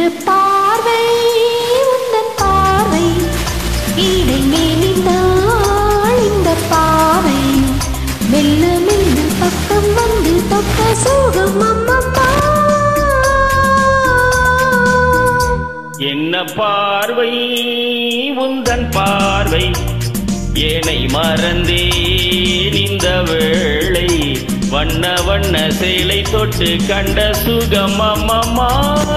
பார்வை உந்தன் பார்வை இடை மேலிந்தாள் இந்த பாவை மெல்ல மெல்ல பக்கம் வந்து தொட்ட சோகம் அம்மம்மா என்ன பார்வை உந்தன் பார்வை ஏனை மறந்தேன் இந்த வேளை வண்ண வண்ண சேலை தொட்டு கண்ட சுகம் அம்மம்மா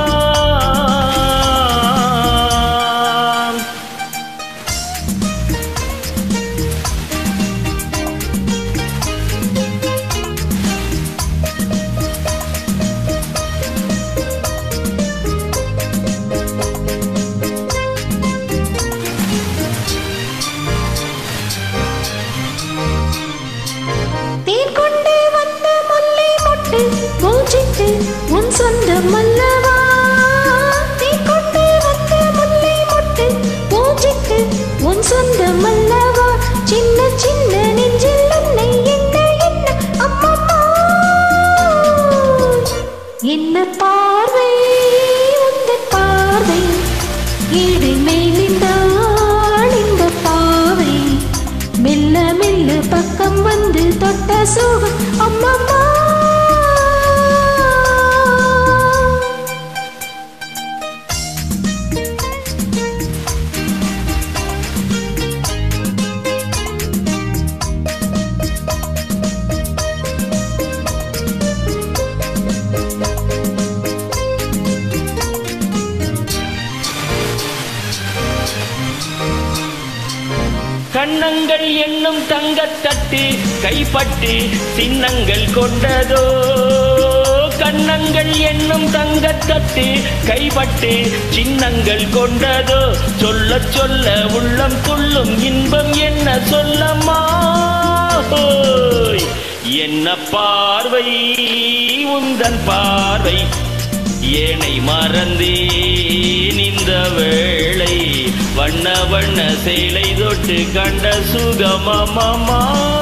தேன் கொண்டு வந்த முல்லை மொட்டு பூஜித்து உன் சொந்தம் அல்லவா தேன் கொண்டு வந்த முல்லை மொட்டு பூஜித்து உன் சொந்தம் அல்லவா சின்ன சின்ன நெஞ்சில் உன்னை என்ன என்ன அம்மம்மா என்ன பார்வை உந்தன் பார்வை இடை மேலிந்தாள் இந்த பாவை மெல்ல மெல்ல பக்கம் வந்து தொட்ட சுகம் அம்மம்மா கண்ணங்கள் என்னும் தங்கத்தட்டு கைப்பட்டு சின்னங்கள் கொண்டதோ கண்ணங்கள் என்னும் தங்கத்தட்டு கைப்பட்டு சின்னங்கள் கொண்டதோ சொல்ல சொல்ல உள்ளம் துள்ளும் இன்பம் என்ன சொல்லம்மா ஹோய். என்ன பார்வை உந்தன் பார்வை ஏனை மறந்தேன் இந்த வேளை வண்ண வண்ண சேலை தொட்டு கண்ட சுகமமமா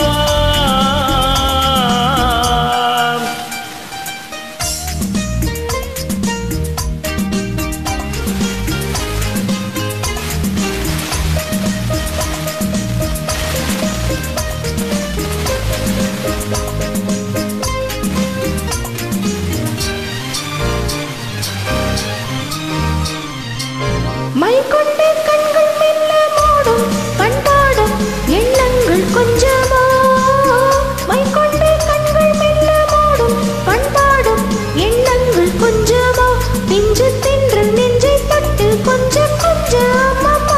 மை கொண்டு கண்கள் மெல்ல மூடும் பண்பாடும் எண்ணங்கள் கொஞ்சமா மை கொண்டு கண்கள் மெல்ல மூடும் பண்பாடும் எண்ணங்கள் கொஞ்சமா பிஞ்சு தின்று நெஞ்சை தொட்டு கொஞ்சம் கொஞ்சம் அம்மம்மா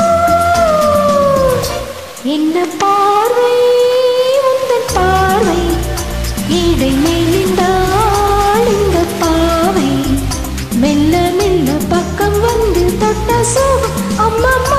என்ன பார்வை உந்தன் பார்வை இடை மேலிந்தாள் இந்த பாவை மெல்ல மெல்ல பக்கம் வந்து தொட்ட சோகம் அம்மம்மா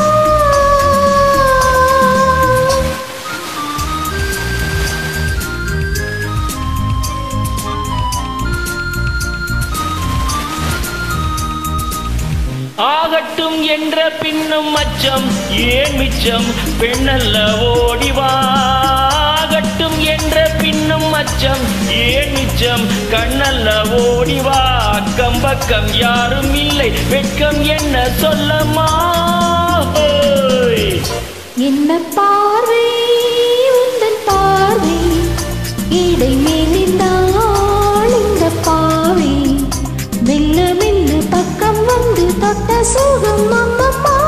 ஆகட்டும் என்ற பின்னும் அச்சம் ஏன் மிச்சம் பெண்ணல்ல ஓடிவா ஆகட்டும் என்ற பின்னும் அச்சம் ஏன் மிச்சம் கண்ணல்ல ஓடிவா அக்கம் பக்கம் யாரும் இல்லை வெட்கம் என்ன சொல்லம்மா ஹோய். என்ன பார்வை உந்தன் பார்வை இடை மேலிந்தாள் இந்த பாவை மெல்ல மெல்ல பக்கம் வந்து தொட்ட சுகம் அம்மம்மா